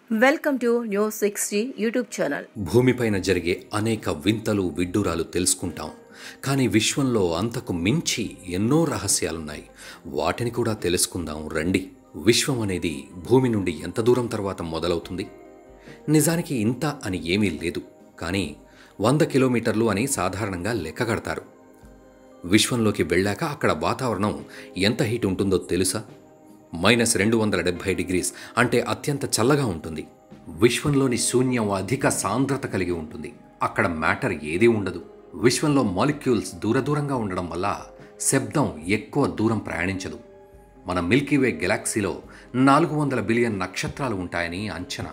welcome to news sixty YouTube channel భూమిపైన జరిగే అనేక వింతలు విడ్డూరాలు తెలుసుకుంటాం కానీ విశ్వంలో అంతకు మించి ఎన్నో రహస్యాలున్నాయి వాటిని కూడా తెలుసుకుందాం రండి విశ్వం అనేది భూమి నుండి ఎంత దూరం తర్వాత మొదలవుతుంది నిజానికి ఇంత అని ఏమీ లేదు కానీ వంద కిలోమీటర్లు అని సాధారణంగా లెక్క కడతారు విశ్వంలోకి వెళ్ళాక అక్కడ వాతావరణం ఎంత హీట్ ఉంటుందో తెలుసా మైనస్ రెండు వందల డెబ్భై డిగ్రీస్ అంటే అత్యంత చల్లగా ఉంటుంది విశ్వంలోని శూన్యం అధిక సాంద్రత కలిగి ఉంటుంది అక్కడ మ్యాటర్ ఏదీ ఉండదు విశ్వంలో మాలిక్యూల్స్ దూరదూరంగా ఉండడం వల్ల శబ్దం ఎక్కువ దూరం ప్రయాణించదు మన మిల్కీవే గెలాక్సీలో నాలుగు వందల బిలియన్ నక్షత్రాలు ఉంటాయని అంచనా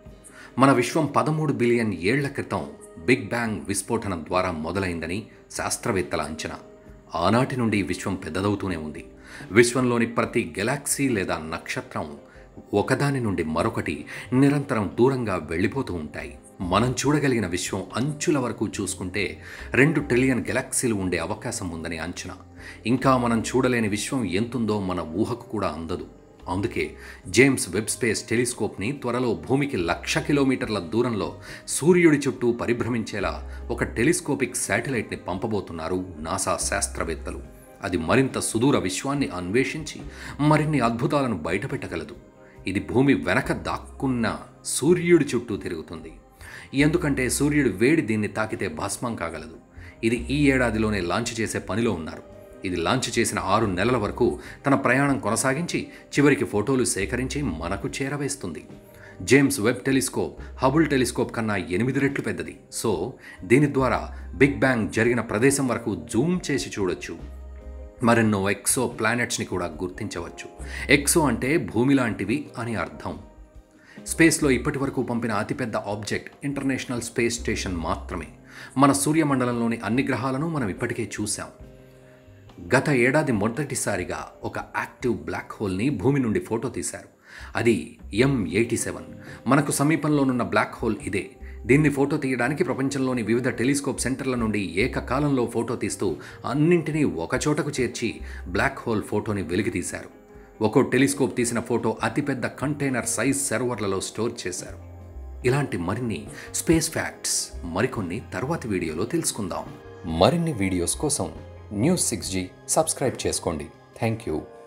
మన విశ్వం పదమూడు బిలియన్ ఏళ్ల క్రితం బిగ్ బ్యాంగ్ విస్ఫోటనం ద్వారా మొదలైందని శాస్త్రవేత్తల అంచనా ఆనాటి నుండి విశ్వం పెద్దదవుతూనే ఉంది విశ్వంలోని ప్రతి గెలాక్సీ లేదా నక్షత్రం ఒకదాని నుండి మరొకటి నిరంతరం దూరంగా వెళ్ళిపోతూ ఉంటాయి మనం చూడగలిగిన విశ్వం అంచుల వరకు చూసుకుంటే రెండు ట్రిలియన్ గెలాక్సీలు ఉండే అవకాశం ఉందని అంచనా ఇంకా మనం చూడలేని విశ్వం ఎంతుందో మన ఊహకు కూడా అందదు అందుకే జేమ్స్ వెబ్ స్పేస్ టెలిస్కోప్ని త్వరలో భూమికి లక్ష కిలోమీటర్ల దూరంలో సూర్యుడి చుట్టూ పరిభ్రమించేలా ఒక టెలిస్కోపిక్ శాటిలైట్ని పంపబోతున్నారు నాసా శాస్త్రవేత్తలు అది మరింత సుదూర విశ్వాన్ని అన్వేషించి మరిన్ని అద్భుతాలను బయటపెట్టగలదు ఇది భూమి వెనక దాక్కున్న సూర్యుడి చుట్టూ తిరుగుతుంది ఎందుకంటే సూర్యుడి వేడి దీన్ని తాకితే భస్మం కాగలదు ఇది ఈ ఏడాదిలోనే లాంచ్ చేసే పనిలో ఉన్నారు ఇది లాంచ్ చేసిన ఆరు నెలల వరకు తన ప్రయాణం కొనసాగించి చివరికి ఫోటోలు సేకరించి మనకు చేరవేస్తుంది James Webb telescope Hubble telescope కన్నా ఎనిమిది రెట్లు పెద్దది సో దీని ద్వారా బిగ్ బ్యాంగ్ జరిగిన ప్రదేశం వరకు జూమ్ చేసి చూడొచ్చు మరెన్నో ఎక్సో ప్లానెట్స్ని కూడా గుర్తించవచ్చు ఎక్సో అంటే భూమి లాంటివి అని అర్థం స్పేస్లో ఇప్పటి వరకు పంపిన అతిపెద్ద ఆబ్జెక్ట్ ఇంటర్నేషనల్ స్పేస్ స్టేషన్ మాత్రమే మన సూర్యమండలంలోని అన్ని గ్రహాలను మనం ఇప్పటికే చూసాం గత ఏడాది మొదటిసారిగా ఒక యాక్టివ్ బ్లాక్ హోల్ని భూమి నుండి ఫోటో తీశారు అది ఎం ఎయిటీ సెవెన్ మనకు సమీపంలోనున్న బ్లాక్ హోల్ ఇదే దీన్ని ఫోటో తీయడానికి ప్రపంచంలోని వివిధ టెలిస్కోప్ సెంటర్ల నుండి ఏకకాలంలో ఫోటో తీస్తూ అన్నింటినీ ఒకచోటకు చేర్చి బ్లాక్ హోల్ ఫోటోని వెలికితీశారు ఒక్కో టెలిస్కోప్ తీసిన ఫోటో అతిపెద్ద కంటైనర్ సైజ్ సర్వర్లలో స్టోర్ చేశారు ఇలాంటి మరిన్ని స్పేస్ ఫ్యాక్ట్స్ మరికొన్ని తర్వాతి వీడియోలో తెలుసుకుందాం మరిన్ని వీడియోస్ కోసం న్యూస్ సిక్స్ జీ సబ్స్క్రైబ్ చేసుకోండి థ్యాంక్ యూ